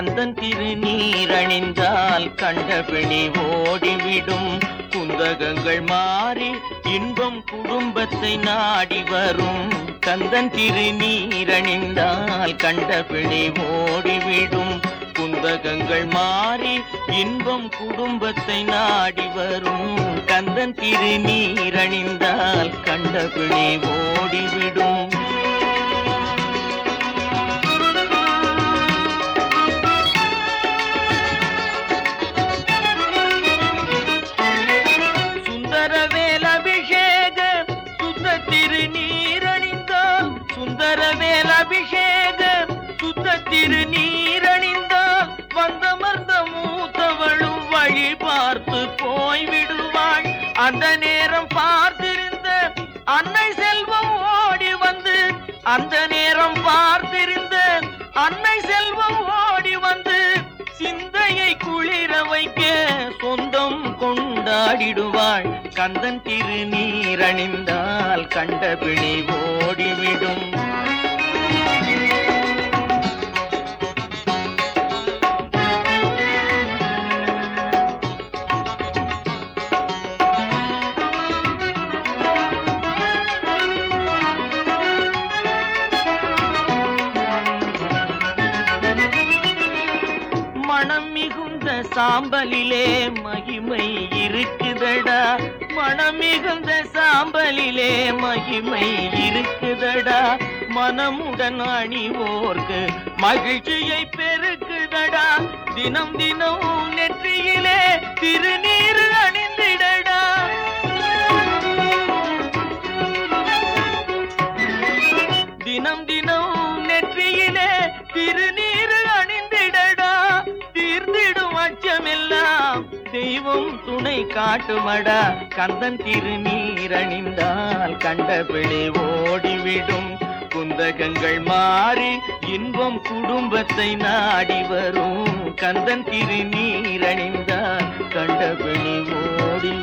கந்தன் திருநீரணிந்தால் கண்டபிணி ஓடிவிடும் குந்தகங்கள் மாறி இன்பம் குடும்பத்தை நாடி வரும் கந்தன் திருநீரணிந்தால் கண்டபிணி ஓடிவிடும் குந்தகங்கள் மாறி இன்பம் குடும்பத்தை நாடி வரும் கந்தன் திருநீரணிந்தால் கண்டபிணி ஓடிவிடும் சுந்தரவேல் அபிஷேக சுத்த திருநீரணிந்தால் சுந்தரவேல் அபிஷேக சுத்த திருநீரணிந்தால் வந்தமர்ந்த மூத்தவளும் வழி பார்த்து போய் விடுவாள் அந்த நேரம் பார்த்திருந்த அன்னை செல்வம் ஓடி வந்து அந்த நேரம் பார்த்திருந்த அன்னை செல்வம் ஓடி வந்து சிந்தையை குளிர வைக்க சொந்தம் கொண்டாடிடுவாள் கந்தன் திருநீரணிந்தால் கண்டபிணி ஓடிவிடும் மனம் மிகுந்த சாம்பலிலே மகிமை இருக்குதடா மனம் மிகுந்த சாம்பலிலே மகிமை இருக்குதடா மனமுடன் அணிவோர்க்கு மகிழ்ச்சியை பெருக்குதடா தினம் தினம் நெற்றியிலே திருநீர் அணிந்திடடா தினம் தினம் நெற்றியிலே திருநீர் அணிந்திடடா தீர்ந்திடும் அச்சமெல்லாம் தெய்வம் துணை காட்டுமடா கந்தன் திருநீர் அணிந்தால் கண்டபிழை ஓடிவிடும் குந்தகங்கள் மாறி இன்பம் குடும்பத்தை நாடி வரும் கந்தன் திருநீர் அணிந்தால் கண்டபிழி ஓடி